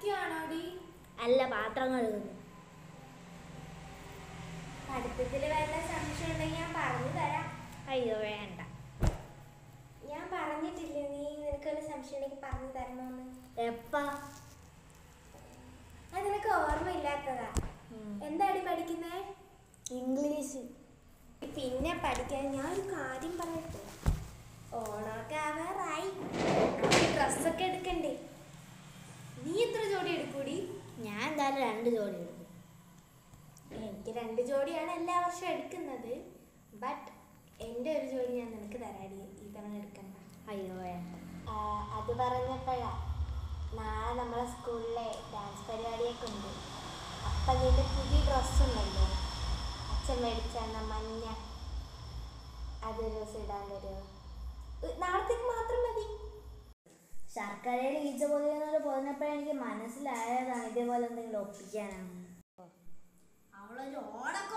പഠിക്കുകയാണോടി അല്ല പാത്രം കഴുകുന്നു പഠിത്തത്തിൽ വല്ല സംശയം ഉണ്ടെങ്കിൽ ഞാൻ പറഞ്ഞു തരാം അയ്യോ വേണ്ട ഞാൻ പറഞ്ഞിട്ടില്ലേ നീ നിനക്ക് വല്ല സംശയം ഉണ്ടെങ്കിൽ പറഞ്ഞു തരണമെന്ന് എപ്പാ അത് നിനക്ക് ഓർമ്മയില്ലാത്തതാ എന്താടി പഠിക്കുന്നേ ഇംഗ്ലീഷ് പിന്നെ പഠിക്കാൻ ഞാൻ ഒരു കാര്യം പറയട്ടെ ഓണമൊക്കെ ആവാറായി നമുക്ക് ഡ്രസ്സൊക്കെ എടുക്കണ്ടേ നീ എത്ര ജോഡി എടുക്കൂടി ഞാൻ എന്തായാലും രണ്ട് ജോഡി എടുക്കും എനിക്ക് രണ്ട് ജോഡിയാണ് എല്ലാ വർഷവും എടുക്കുന്നത് ബട്ട് എൻ്റെ ഒരു ജോഡി ഞാൻ നിനക്ക് തരാടി ഈ തവണ എടുക്കണ്ട അയ്യോ വേണ്ട ആ, അത് പറഞ്ഞപ്പോഴാ നാളെ നമ്മളെ സ്കൂളിലെ ഡാൻസ് പരിപാടിയൊക്കെ ഉണ്ട് അപ്പം നിന്റെ പുതിയ ഡ്രസ്സ് ഉണ്ടല്ലോ അച്ഛൻ മേടിച്ചാന്ന മഞ്ഞ അതൊരു ദിവസം ഇടാൻ തരുമോ ഉ, നാളത്തേക്ക് മാത്രം മതി ശർക്കരയിൽ ഈച്ച പൊതിയുന്നത് പൊതിഞ്ഞപ്പോഴേ എനിക്ക് മനസ്സിലായതാണ് ഇതേപോലെ എന്തെങ്കിലും ഒപ്പിക്കാനാണ് അവളൊരു ഓണം